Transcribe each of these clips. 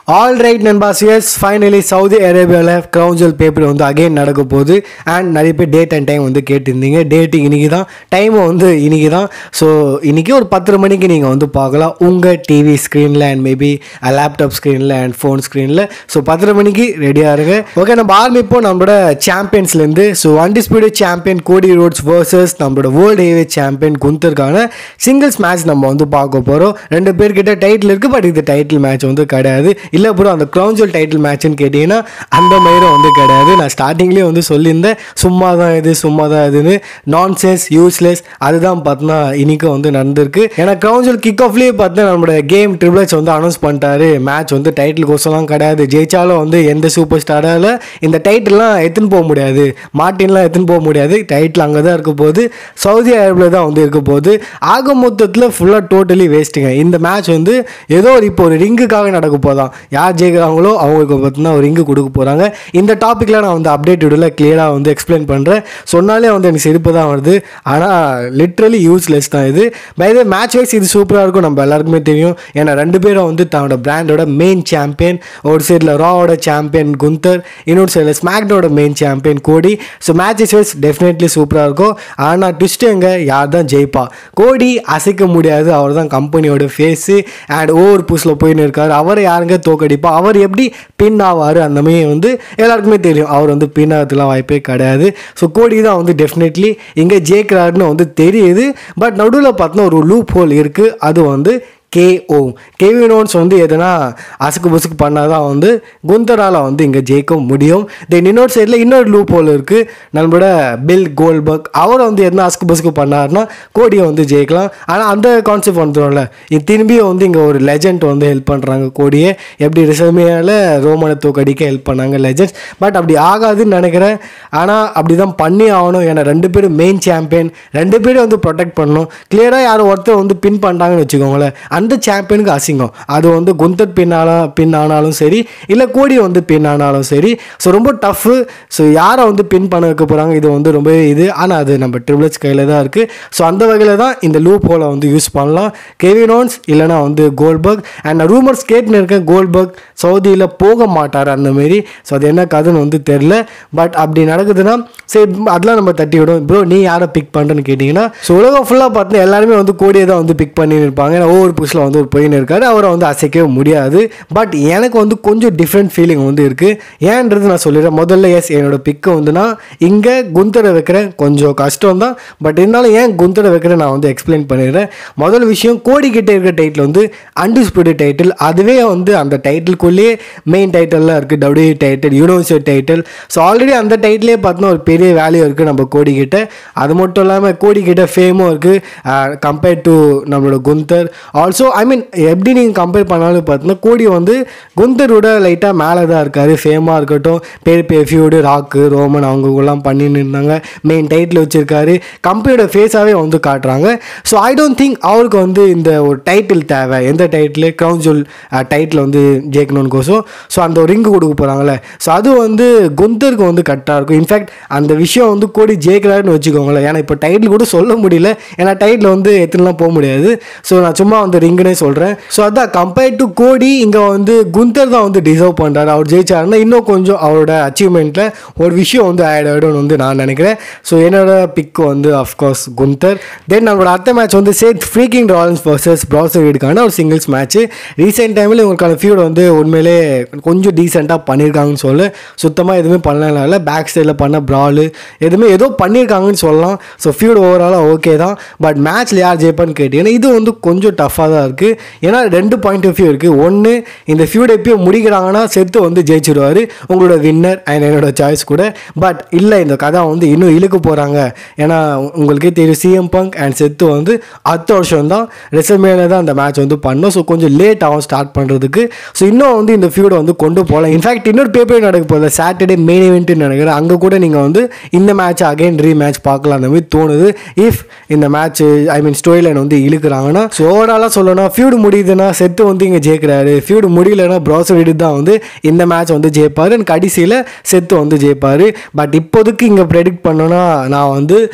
all right நண்பாஸ் yes finally Saudi அரேபியாவில் கவுன்சில் பேப்பர் வந்து அகைன் நடக்க போகுது அண்ட் நிறைய பேர் டேட் அண்ட் டைம் வந்து கேட்டிருந்தீங்க டேட்டு இன்னைக்கு தான் டைமும் வந்து இன்னைக்கு தான் ஸோ இன்னைக்கு ஒரு பத்தரை மணிக்கு நீங்கள் வந்து பார்க்கலாம் உங்கள் டிவி ஸ்க்ரீனில் அண்ட் மேபி லேப்டாப் ஸ்க்ரீனில் அண்ட் ஃபோன் ஸ்க்ரீனில் ஸோ பத்தரை மணிக்கு ரெடியாக இருங்க ஓகே நம்ம ஆரம்பிப்போம் நம்மளோட சாம்பியன்ஸ்லேருந்து so undisputed champion Cody Rhodes versus நம்மளோட வேர்ல்டு ஹேவே சாம்பியன் குந்தருக்கான சிங்கிள்ஸ் மேட்ச் நம்ம வந்து பார்க்க போகிறோம் ரெண்டு பேர்கிட்ட டைட்டில் இருக்குது பட் இது டைட்டில் மேட்ச் வந்து கிடையாது இல்லை ப்ரோ அந்த க்ரௌஞ்சல் டைட்டில் மேட்ச்னு கேட்டிங்கன்னா அந்த மாதிரி வந்து கிடையாது நான் ஸ்டார்டிங்லேயே வந்து சொல்லியிருந்தேன் சும்மா தான் இது சும்மா தான் இதுன்னு நான்சென்ஸ் யூஸ்லெஸ் அதுதான் பார்த்தோன்னா இன்னைக்கும் வந்து நடந்திருக்கு ஏன்னா க்ரௌஞ்சல் கிக் ஆஃப்லேயே பார்த்தா நம்மளோட கேம் ட்ரிபிள்ஸ் வந்து அனௌன்ஸ் பண்ணிட்டாரு மேட்ச் வந்து டைட்டில் கோசம்லாம் கிடையாது ஜெயிச்சாலும் வந்து எந்த சூப்பர் ஸ்டாரால் இந்த டைட்டில்லாம் எடுத்துன்னு போக முடியாது மார்ட்டின்லாம் எடுத்துன்னு போக முடியாது டைட்டில் அங்கே தான் இருக்க போகுது சவுதி அரேபியா தான் வந்து இருக்க போகுது ஆக மொத்தத்தில் ஃபுல்லாக டோட்டலி வேஸ்ட்டுங்க இந்த மேட்ச் வந்து ஏதோ ஒரு இப்போ ஒரு ரிங்குக்காக நடக்க போதான் யார் ஜெயிக்கிறாங்களோ அவங்களுக்கு பார்த்தீங்கன்னா ஒரு ரிங்கு கொடுக்க போகிறாங்க இந்த டாப்பிக்கில் நான் வந்து அப்டேட் விடல கிளியராக வந்து எக்ஸ்பிளைன் பண்ணுறேன் சொன்னாலே வந்து எனக்கு சிரிப்பு தான் வருது ஆனால் லிட்ரலி யூஸ்லெஸ் தான் இது பை த மேட்ச் வைஸ் இது சூப்பராக இருக்கும் நம்ம எல்லாருக்குமே தெரியும் ஏன்னா ரெண்டு பேரும் வந்து தன்னோட பிராண்டோட மெயின் சாம்பியன் ஒரு சைடில் ராவோட சாம்பியன் குந்தர் இன்னொரு சைடில் ஸ்மாக்டோட main champion Cody so matches wise definitely சூப்பராக இருக்கும் ஆனால் ட்விஸ்ட் எங்கே யார் தான் ஜெயிப்பா கோடி அசைக்க முடியாது அவர் தான் கம்பெனியோட ஃபேஸு அண்ட் ஓவர் புஷில் போயின்னு இருக்கார் அவரை யாருங்க தோக்கடிப்பா அவர் எப்படி பின் ஆவார் அந்த மாதிரி வந்து எல்லாருக்குமே தெரியும் அவர் வந்து பின் ஆகிறதுலாம் வாய்ப்பே கிடையாது ஸோ கோடி தான் வந்து டெஃபினெட்லி இங்கே ஜெயிக்கிறாருன்னு வந்து தெரியுது பட் நடுவில் பார்த்தோன்னா ஒரு லூப் ஹோல் இருக்குது அது வந்து கேஓ கெவினோன்ஸ் வந்து எதனா அசுக்கு புசுக்கு பண்ணால் தான் வந்து குந்தரால் வந்து இங்கே ஜெயிக்க முடியும் தென் இன்னொரு சைடில் இன்னொரு லூப் ஹோல் இருக்குது நம்மளோட பில் கோல்பர்க் அவரை வந்து எதனா அசுக்கு புசுக்கு பண்ணாருன்னா கோடியை வந்து ஜெயிக்கலாம் ஆனால் அந்த கான்செப்ட் வந்துடும்ல இது திரும்பியும் வந்து இங்கே ஒரு லெஜண்ட் வந்து ஹெல்ப் பண்ணுறாங்க கோடியை எப்படி ரிசர்மியாவில் ரோமனை தூக்கடிக்க ஹெல்ப் பண்ணாங்க லெஜண்ட்ஸ் பட் அப்படி ஆகாதுன்னு நினைக்கிறேன் ஆனால் அப்படி தான் பண்ணி ஆகணும் ஏன்னா ரெண்டு பேரும் மெயின் சாம்பியன் ரெண்டு பேரும் வந்து ப்ரொடெக்ட் பண்ணணும் கிளியராக யாரும் ஒருத்தர் வந்து பின் பண்ணிட்டாங்கன்னு வச்சுக்கோங்களேன் அந்த சாம்பியனுக்கு அசிங்கம் அது வந்து குந்தர் பின் ஆனா பின் ஆனாலும் சரி இல்லை கோடி வந்து பின் ஆனாலும் சரி ஸோ ரொம்ப டஃப்பு ஸோ யாரை வந்து பின் பண்ண வைக்க போகிறாங்க இது வந்து ரொம்ப இது ஆனால் அது நம்ம ட்ரிபிள்ஸ் கையில் தான் இருக்குது ஸோ அந்த வகையில் தான் இந்த லூப் ஹோலை வந்து யூஸ் பண்ணலாம் கெவினோன்ஸ் இல்லைனா வந்து கோல்பர்க் அண்ட் ரூமர்ஸ் கேட்டுன்னு இருக்கேன் கோல்பர்க் சவுதியில் போக மாட்டார் அந்த மாரி ஸோ அது என்ன கதைன்னு வந்து தெரில பட் அப்படி நடக்குதுன்னா சரி அதெல்லாம் நம்ம தட்டி விடும் ப்ரோ நீ யாரை பிக் பண்ணுறேன்னு கேட்டிங்கன்னா ஸோ உலகம் ஃபுல்லாக பார்த்தீங்கன்னா எல்லாருமே வந்து கோடியை தான் வந்து பிக் பண்ணின்னு இருப்பாங்க ஏன்னா ஒவ்வொரு புஷில் வந்து ஒரு போயின்னு இருக்காரு அவரை வந்து அசைக்கவே முடியாது பட் எனக்கு வந்து கொஞ்சம் டிஃப்ரெண்ட் ஃபீலிங் வந்து இருக்குது ஏன்றது நான் சொல்லிடுறேன் முதல்ல எஸ் என்னோட பிக்கை வந்து நான் இங்கே குந்தரை வைக்கிறேன் கொஞ்சம் கஷ்டம் தான் பட் இருந்தாலும் ஏன் குந்தரை வைக்கிறேன் நான் வந்து எக்ஸ்பிளைன் பண்ணிடுறேன் முதல் விஷயம் கோடி கிட்டே இருக்கிற டைட்டில் வந்து அன்டிஸ்பியூட்டட் டைட்டில் அதுவே வந்து அந்த டைட்டிலுக்குள்ளேயே மெயின் டைட்டில்லாம் இருக்குது W title university title so already அந்த டைட்டிலே பார்த்தோன்னா ஒரு பெரிய வேல்யூ இருக்குது நம்ம கோடி கிட்ட அது மட்டும் இல்லாமல் கோடி கிட்ட ஃபேமும் இருக்குது கம்பேர்ட் டு நம்மளோட குந்தர் ஆல்சோ ஐ மீன் எப்படி நீங்கள் கம்பேர் பண்ணாலும் பார்த்தீங்கன்னா கோடி வந்து குந்தரோட லைட்டாக மேலே தான் இருக்கார் ஃபேமாக இருக்கட்டும் பெரிய பெரிய ஃபியூடு ராக்கு ரோமன் அவங்கெல்லாம் பண்ணின்னு இருந்தாங்க மெயின் டைட்டில் வச்சுருக்காரு கம்பெனியோட ஃபேஸாகவே வந்து காட்டுறாங்க ஸோ ஐ டோன்ட் திங்க் அவருக்கு வந்து இந்த ஒரு டைட்டில் தேவை எந்த டைட்டில் க்ரௌன் ஜுவல் டைட்டில் வந்து ஜெயிக்கணும்னு கோசம் ஸோ அந்த ஒரு ரிங்கு கொடுக்க போகிறாங்களே ஸோ அது வந்து குந்தருக்கு வந்து கரெக்டாக இருக்கும் இன்ஃபேக்ட் அந்த விஷயம் வந்து கோடி ஜெயிக்கிறாருன்னு வச்சுக்கோங்களேன் ஏன்னா இப்போ டைட்டில் கூட சொல்ல முடியல ஏன்னா டைட்டில் வந்து எத்தனைலாம் போக முடியாது ஸோ நான் சும்மா வந்து ரிங்குனே சொல்கிறேன் ஸோ அதான் கம்பேர்ட் டு கோடி இங்கே வந்து குந்தர் தான் வந்து டிசர்வ் பண்ணுறாரு அவர் ஜெயிச்சாருன்னா இன்னும் கொஞ்சம் அவரோட அச்சீவ்மெண்ட்டில் ஒரு விஷயம் வந்து ஆட் ஆகிடும்னு வந்து நான் நினைக்கிறேன் ஸோ என்னோட பிக் வந்து அஃப்கோர்ஸ் குந்தர் தென் நம்மளோட அடுத்த மேட்ச் வந்து சேத் ஃப்ரீக்கிங் ராயல்ஸ் வர்சஸ் ப்ராசர் வீடுக்கான ஒரு சிங்கிள்ஸ் மேட்ச் ரீசெண்ட் டைமில் இவங்களுக்கான ஃபியூட் வந்து உண்மையிலே கொஞ்சம் டீசெண்டாக பண்ணியிருக்காங்கன்னு சொல்ல சுத்தமாக எதுவுமே பண்ணலாம் இல்லை பேக் சைடில் பண்ண ப்ராலு எதுவுமே ஏதோ பண்ணியிருக்காங்கன்னு சொல்லலாம் ஸோ ஃபியூட் ஓவராலாக ஓகே தான் பட் மேட்ச்சில் யார் ஜெயிப்பான்னு கேட்டிங்கன்னா இது வந்து கொஞ்சம் டஃப்பாக தான் இருக்குது ஏன்னா ரெண்டு பாயிண்ட் ஆஃப் வியூ இருக்குது ஒன்று இந்த ஃபியூட் எப்பயோ முடிக்கிறாங்கன்னா செத்து வந்து ஜெயிச்சிடுவார் உங்களோட வின்னர் அண்ட் என்னோட சாய்ஸ் கூட பட் இல்லை இந்த கதை வந்து இன்னும் இழுக்க போகிறாங்க ஏன்னா உங்களுக்கே தெரியும் சிஎம் பங்க் அண்ட் செத்து வந்து அடுத்த வருஷம் தான் ரெசல்மேல தான் அந்த மேட்ச் வந்து பண்ணோம் ஸோ கொஞ்சம் லேட் ஆகும் ஸ்டார்ட் பண்ணுறதுக்கு ஸோ இன்னும் வந்து இந்த ஃபியூடை வந்து கொண்டு போகலாம் இன்ஃபேக்ட் இன்னொரு பேப்பர் நடக்க போகுது சாட்டர்டே மெயின் இவெண்ட்டுன்னு நினைக்கிறேன் அங்கே கூட நீங்கள் வந்து இந்த மேட்ச் அகைன் ரீ மேட்ச் பார்க்கலாம் அந்த மாதிரி தோணுது இஃப் இந்த match I mean story line வந்து இழுக்கிறாங்கன்னா ஸோ ஓவராலாக சொல்லணும் ஃபியூடு முடியுதுன்னா செத்து வந்து இங்கே ஜெயிக்கிறாரு ஃபியூடு முடியலன்னா ப்ராசர் எடுத்து தான் வந்து இந்த மேட்ச் வந்து ஜெயிப்பார் கடைசியில் செத்து வந்து ஜெயிப்பார் பட் இப்போதைக்கு இங்கே ப்ரெடிக்ட் பண்ணோன்னா நான் வந்து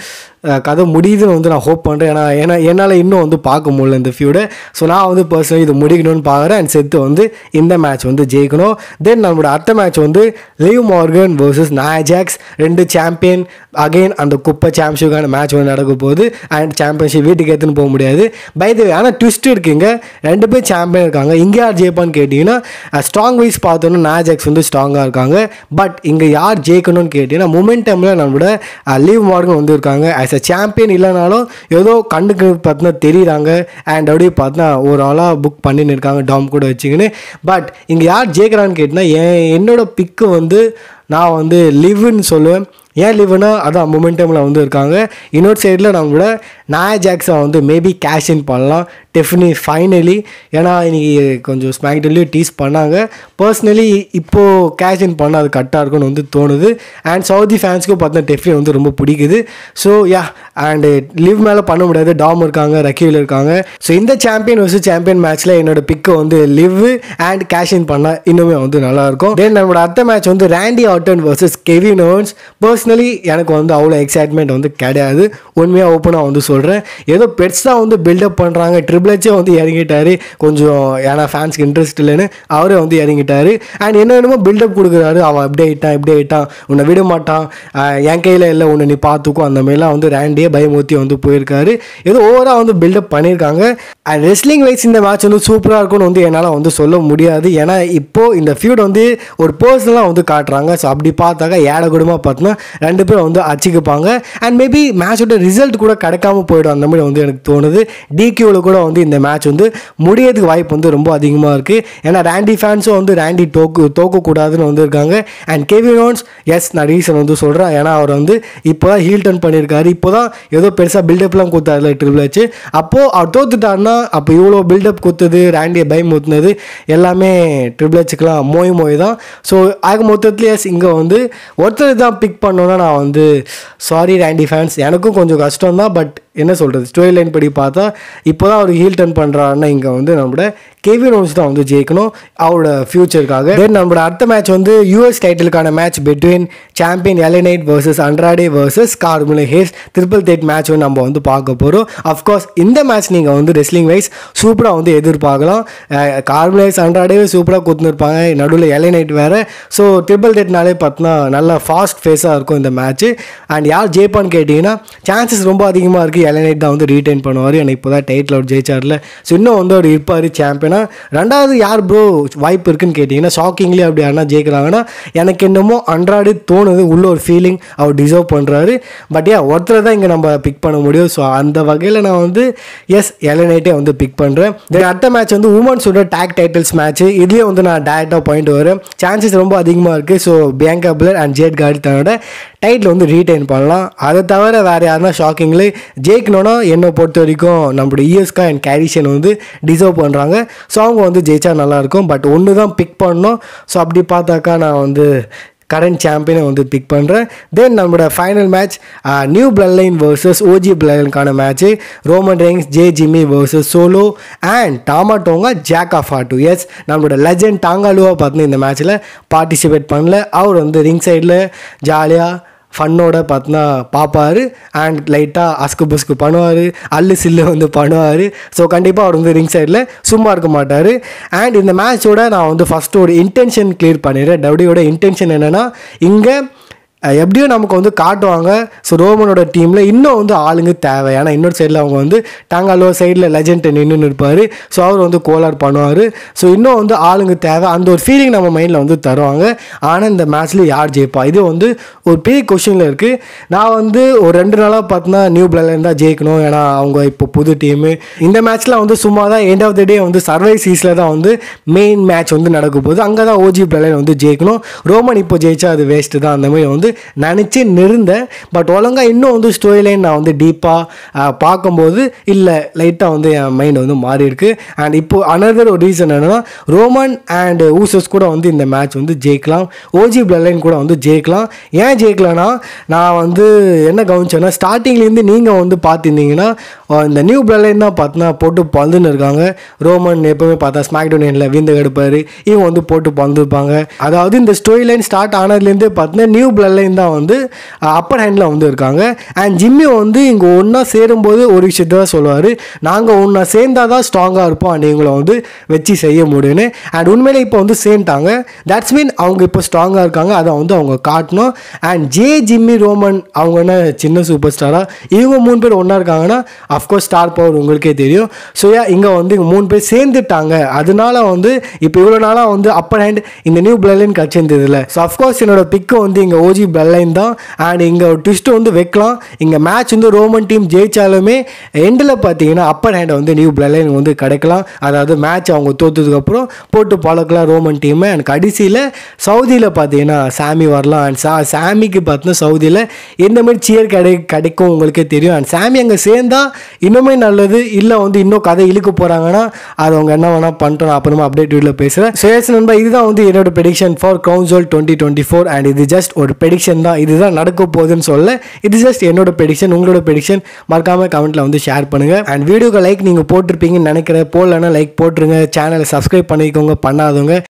அஹ், கதை முடியுதுன்னு வந்து நான் ஹோப் பண்ணுறேன் ஏன்னா ஏன்னா என்னால் இன்னும் வந்து பார்க்க முடியல இந்த ஃபியூடை ஸோ நான் வந்து பர்சனலி இது முடிக்கணும்னு பார்க்குறேன் அண்ட் செத்து வந்து இந்த மேட்ச் வந்து ஜெயிக்கணும் தென் நம்மளோட அடுத்த மேட்ச் வந்து லிவ் மார்கன் vs நாஜாக்ஸ் ரெண்டு சாம்பியன் அகைன் அந்த குப்பை சாம்பியன்ஷிப்கான மேட்ச் வந்து நடக்க போகுது அண்ட் சாம்பியன்ஷிப் வீட்டுக்கு எடுத்துன்னு போக முடியாது பை த ஆனால் ட்விஸ்ட் இருக்குங்க ரெண்டு பேர் சாம்பியன் இருக்காங்க இங்கே யார் ஜெயிப்பான்னு கேட்டிங்கன்னா ஸ்ட்ராங் வைஸ் பார்த்தோன்னா நாஜாக்ஸ் வந்து ஸ்ட்ராங்காக இருக்காங்க பட் இங்கே யார் ஜெயிக்கணும்னு கேட்டிங்கன்னா மொமெண்டமில் நம்மளோட லீவ் மார்கன் வந்து இருக்காங்க ஆஸ் அ சாம்பியன் இல்லைனாலும் ஏதோ கண்ணுக்கு பார்த்தினா தெரியுறாங்க அண்ட் அப்படியே பார்த்தா ஒரு ஆளாக புக் பண்ணின்னு இருக்காங்க டாம் கூட வச்சுக்கின்னு பட் இங்கே யார் ஜெயிக்கிறான்னு கேட்டிங்கன்னா என் என்னோட பிக்கு வந்து நான் வந்து லிவ்னு சொல்லுவேன் ஏன் லிவ்னா அதான் மொமெண்டமில் வந்து இருக்காங்க இன்னொரு சைடில் நம்மளோட நாயா ஜாக்ஸை வந்து மேபி கேஷ் இன் பண்ணலாம் டெஃபினி ஃபைனலி ஏன்னா இன்னைக்கு கொஞ்சம் ஸ்மாக்டன்லேயும் டீஸ் பண்ணாங்க பர்சனலி இப்போது கேஷ் இன் பண்ணால் அது கரெக்டாக இருக்கும்னு வந்து தோணுது அண்ட் சவுதி ஃபேன்ஸ்க்கும் பார்த்தா டெஃபினி வந்து ரொம்ப பிடிக்குது ஸோ யா அண்டு லிவ் மேலே பண்ண முடியாது டாம் இருக்காங்க ரக்கீவில் இருக்காங்க ஸோ இந்த சாம்பியன் வர்சஸ் சாம்பியன் மேட்ச்சில் என்னோட பிக்கு வந்து லிவ் அண்ட் கேஷ் இன் பண்ணால் இன்னுமே வந்து நல்லாயிருக்கும் தென் நம்மளோட அடுத்த மேட்ச் வந்து Randy Orton versus Kevin Owens personally எனக்கு வந்து அவ்வளோ எக்ஸைட்மெண்ட் வந்து கிடையாது உண்மையாக ஓப்பனாக வந்து சொல்கிறேன் ஏதோ பெருசாக வந்து பில்டப் பண்ணுறாங்க ட்ரிபிள்ஹெச்சே வந்து இறங்கிட்டாரு கொஞ்சம் ஏன்னா ஃபேன்ஸ்க்கு இன்ட்ரெஸ்ட் இல்லைன்னு அவரே வந்து இறங்கிட்டாரு அண்ட் என்ன என்னமோ பில்டப் கொடுக்குறாரு அவன் இப்படி ஆயிட்டான் இப்படி ஆயிட்டான் உன்னை விட மாட்டான் ஆஹ் என் கையில் இல்லை உன்னை நீ பார்த்துக்கோ அந்த மாதிரிலாம் வந்து ரேண்டியே பயமுறுத்தி வந்து போயிருக்காரு ஏதோ ஓவராக வந்து பில்டப் பண்ணியிருக்காங்க அண்ட் ரெஸ்லிங் வைஸ் இந்த மேட்ச் வந்து சூப்பராக இருக்கும்னு வந்து என்னால் வந்து சொல்ல முடியாது ஏன்னா இப்போது இந்த ஃபியூட் வந்து ஒரு பர்சனலாக வந்து காட்டுறாங்க ஸோ அப்படி பார்த்தாக்கா ஏழை குடும்பமாக பார்த்தோன்னா ரெண்டு பேரும் வந்து அச்சிக்குப்பாங்க அண்ட் மேபி மேட்சோட ரிசல்ட் கூட கிடைக்காம போயிடும் அந்த மாதிரி வந்து எனக்கு தோணுது டிக்யூவில் கூட வந்து இந்த மேட்ச் வந்து முடியறதுக்கு வாய்ப்பு வந்து ரொம்ப அதிகமாக இருக்குது ஏன்னா ரேண்டி ஃபேன்ஸும் வந்து ரேண்டி தோக்கு தோக்கக்கூடாதுன்னு வந்து இருக்காங்க அண்ட் கெவின் ஓன்ஸ் எஸ் நான் ரீசன் வந்து சொல்கிறேன் ஏன்னா அவர் வந்து இப்போ தான் ஹீல் டர்ன் பண்ணியிருக்காரு இப்போ தான் ஏதோ பெருசாக பில்டப்லாம் கொடுத்தாருல ட்ரிபிள் வச்சு அப்போது அவர் தோத்துட்டாருன்னா அப்போ இவ்வளோ பில்டப் கொடுத்தது ரேண்டியை பயம் ஊற்றுனது எல்லாமே ட்ரிபிள் ஹெச்சுக்கெலாம் மோய் மோய் தான் ஸோ ஆக மொத்தத்தில் எஸ் இங்கே வந்து ஒருத்தர் தான் பிக் பண்ணோன்னா நான் வந்து சாரி ரேண்டி ஃபேன்ஸ் எனக்கும் கொஞ்சம் கஷ்டம் தான் பட் என்ன சொல்கிறது ஸ்டோரி லைன் படி பார்த்தா இப்போ தான் அவர் ஹீல் டர்ன் பண்ணுறாருன்னா இங்கே வந்து நம்மளோட கெவின் ஓன்ஸ் தான் வந்து ஜெயிக்கணும் அவரோட ஃபியூச்சருக்காக தென் நம்மளோட அடுத்த மேட்ச் வந்து யூஎஸ் டைட்டிலுக்கான match between champion LA Knight versus Andrade versus Carmelo Hayes triple தேட் மேட்ச் வந்து நம்ம வந்து பார்க்க போகிறோம் அஃப்கோர்ஸ் இந்த மேட்ச் நீங்கள் வந்து ரெஸ்லிங் வைஸ் சூப்பராக வந்து எதிர்பார்க்கலாம் கார்முலேஸ் அண்ட்ராடே சூப்பராக கொடுத்துருப்பாங்க நடுவில் எலனைட் வேறு ஸோ ட்ரிபிள் தேட்னாலே பார்த்தோன்னா நல்லா ஃபாஸ்ட் ஃபேஸாக இருக்கும் இந்த மேட்ச் அண்ட் யார் ஜெயிப்பான்னு கேட்டிங்கன்னா சான்சஸ் ரொம்ப அதிகமாக இருக்குது எலனைட் தான் வந்து ரீடைன் பண்ணுவார் எனக்கு இப்போ தான் டைட்டில் அவர் ஜெயிச்சார்ல ஸோ இன்னும் வந்து அவர் இருப்பார் சாம்பியனாக ரெண்டாவது யார் ப்ரோ வாய்ப்பு இருக்குன்னு கேட்டிங்கன்னா ஷாக்கிங்லி அப்படி யாருனா ஜெயிக்கிறாங்கன்னா எனக்கு என்னமோ அன்றாடு தோணுது உள்ள ஒரு ஃபீலிங் அவர் டிசர்வ் பண்ணுறாரு பட் ஏன் ஒருத்தரை தான் இங்கே நம்ம பிக் பண்ண முடியும் ஸோ அந்த வகையில் நான் வந்து எஸ் எலனைட்டே வந்து பிக் பண்ணுறேன் தென் அடுத்த மேட்ச் வந்து உமன்ஸோட டேக் டைட்டில்ஸ் மேட்ச் இதுலேயே வந்து நான் டேரெக்டாக பாயிண்ட் வரேன் சான்சஸ் ரொம்ப அதிகமாக இருக்குது so Bianca Belair and Jade Cargill தன்னோட டைட்டில் வந்து ரீடைன் பண்ணலாம் அதை தவிர வேறு யாருன்னா ஷாக்கிங்லி ஜெயிக்கணும்னா என்னை பொறுத்த வரைக்கும் நம்மளோட இஎஸ்கா அண்ட் கேரிஷன் வந்து டிசர்வ் பண்ணுறாங்க ஸோ அவங்க வந்து ஜெயிச்சா நல்லாயிருக்கும் பட் ஒன்று தான் பிக் பண்ணணும் ஸோ அப்படி பார்த்தாக்கா நான் வந்து கரண்ட் சாம்பியனை வந்து பிக் பண்ணுறேன் தென் நம்மளோட final match new blood line versus OG பிளட்லைனுக்கான match Roman Reigns Jey Jimmy versus Solo and Tama Tonga Jacob Fatu எஸ் நம்மளோட லெஜண்ட் டாங்காலுவா பார்த்து இந்த மேட்ச்சில் பார்ட்டிசிபேட் பண்ணல அவர் வந்து ரிங் சைடில் ஜாலியாக ஃபன்னோட பார்த்தினா பார்ப்பார் அண்ட் லைட்டாக அஸ்கு புஸ்கு பண்ணுவார் அல்லு சில்லு வந்து பண்ணுவார் ஸோ கண்டிப்பாக அவர் வந்து ரிங் சைடில் சும்மா இருக்க மாட்டார் அண்ட் இந்த மேட்சோட நான் வந்து ஃபஸ்ட்டு ஒரு இன்டென்ஷன் கிளியர் பண்ணிடுறேன் டபிள்யூட இன்டென்ஷன் என்னென்னா இங்கே அஹ் எப்படியும் நமக்கு வந்து காட்டுவாங்க ஸோ ரோமனோட டீமில் இன்னும் வந்து ஆளுங்க தேவை ஏன்னா இன்னொரு சைடில் அவங்க வந்து டாங்காலோ சைடில் லெஜண்ட் நின்று இருப்பார் ஸோ அவர் வந்து கோலார் பண்ணுவார் ஸோ இன்னும் வந்து ஆளுங்க தேவை அந்த ஒரு ஃபீலிங் நம்ம மைண்டில் வந்து தருவாங்க ஆனால் இந்த மேட்ச்சில் யார் ஜெயிப்பா இது வந்து ஒரு பெரிய கொஷினில் இருக்குது நான் வந்து ஒரு ரெண்டு நாளாக பார்த்தீங்கன்னா நியூ பிளட்லேருந்து தான் ஜெயிக்கணும் ஏன்னா அவங்க இப்போ புது டீமு இந்த மேட்ச்சில் வந்து சும்மா தான் எண்ட் ஆஃப் த டே வந்து சர்வை சீஸில் தான் வந்து மெயின் மேட்ச் வந்து நடக்க போகுது அங்கே தான் ஓஜி பிளட்லைன் வந்து ஜெயிக்கணும் ரோமன் இப்போ ஜெயிச்சா அது வேஸ்ட்டு தான் அந்த மாதிரி வந்து நினச்சி நிருந்தேன் பட் ஒழுங்காக இன்னும் வந்து ஸ்டோரி லைன் நான் வந்து டீப்பாக பார்க்கும்போது இல்லை லைட்டாக வந்து என் மைண்ட் வந்து மாறி இருக்கு அண்ட் இப்போ அனதர் ஒரு ரீசன் என்னன்னா ரோமன் அண்ட் ஊசஸ் கூட வந்து இந்த மேட்ச் வந்து ஜெயிக்கலாம் ஓஜி பிளட்லைன் கூட வந்து ஜெயிக்கலாம் ஏன் ஜெயிக்கலனா நான் வந்து என்ன கவனிச்சேன்னா ஸ்டார்டிங்லேருந்து நீங்கள் வந்து பார்த்துருந்தீங்கன்னா இந்த நியூ பிளட்லைன் தான் பார்த்தீங்கன்னா போட்டு பந்துன்னு இருக்காங்க ரோமன் எப்பவுமே பார்த்தா ஸ்மாக் டவுனியனில் வீந்து கெடுப்பார் இவங்க வந்து போட்டு பந்துருப்பாங்க அதாவது இந்த ஸ்டோரி லைன் ஸ்டார்ட் ஆனதுலேருந்தே பார்த்தீங்கன்னா நியூ பிளட் லைன் தான் வந்து அப்பர் ஹேண்டில் வந்து இருக்காங்க அண்ட் ஜிம்மி வந்து இங்கே ஒன்றா சேரும்போது ஒரு விஷயத்த தான் சொல்லுவார் நாங்கள் ஒன்றா சேர்ந்தால் தான் ஸ்ட்ராங்காக இருப்போம் அண்ட் இவங்களை வந்து வச்சு செய்ய முடியும்னு அண்ட் உண்மையிலே இப்போ வந்து சேர்ந்துட்டாங்க தட்ஸ் மீன் அவங்க இப்போ ஸ்ட்ராங்காக இருக்காங்க அதை வந்து அவங்க காட்டணும் அண்ட் ஜே ஜிம்மி ரோமன் அவங்க என்ன சின்ன சூப்பர் ஸ்டாராக இவங்க மூணு பேர் ஒன்றா இருக்காங்கன்னா அஃப்கோர்ஸ் ஸ்டார் பவர் உங்களுக்கே தெரியும் ஸோ யா இங்கே வந்து இங்கே மூணு பேர் சேர்ந்துட்டாங்க அதனால வந்து இப்போ இவ்வளோ நாளாக வந்து அப்பர் ஹேண்ட் இந்த நியூ பிளட்லைன் கிடச்சிருந்ததில்ல ஸோ அஃப்கோர்ஸ் என்னோட பிக்கு வந்து இங்கே ஓஜி பிளட்லைன் தான் அண்ட் இங்கே ஒரு ட்விஸ்ட்டு வந்து வைக்கலாம் இங்கே மேட்ச் வந்து ரோமன் டீம் ஜெயிச்சாலுமே எண்டில் பார்த்தீங்கன்னா அப்பர் ஹேண்டை வந்து நியூ பிளட்லைன் வந்து கிடைக்கலாம் அதாவது மேட்ச் அவங்க தோத்ததுக்கப்புறம் போட்டு பழக்கலாம் ரோமன் டீமை அண்ட் கடைசியில் சவுதியில் பார்த்தீங்கன்னா சாமி வரலாம் அண்ட் சா சாமிக்கு பார்த்தீங்கன்னா சவுதியில் எந்த மாதிரி சியர் கிடை கிடைக்கும் உங்களுக்கே தெரியும் அண்ட் சாமி அங்கே சேர்ந்தா இன்னுமே நல்லது இல்லை வந்து இன்னும் கதை இழுக்க போகிறாங்கன்னா அது அவங்க என்ன வேணால் பண்ணிட்டோம் நான் அப்புறமா அப்டேட் வீடியோவில் பேசுகிறேன் சேஸ் நண்பா இதுதான் வந்து என்னோட prediction for Crown Jewel twenty twenty four and இது ஜஸ்ட் ஒரு ப்ரெடிக்ஷன் தான் இதுதான் நடக்க போகுதுன்னு சொல்ல இது ஜஸ்ட் என்னோட ப்ரெடிக்ஷன் உங்களோட ப்ரெடிக்ஷன் மறக்காம கமெண்ட்டில் வந்து ஷேர் பண்ணுங்கள் அண்ட் வீடியோக்கு லைக் நீங்கள் போட்டிருப்பீங்கன்னு நினைக்கிறேன் போடலன்னா லைக் போட்டுருங்க சேனலை சப்ஸ்கிரைப் பண்ணிக்கோங்க பண்ணாதவங்க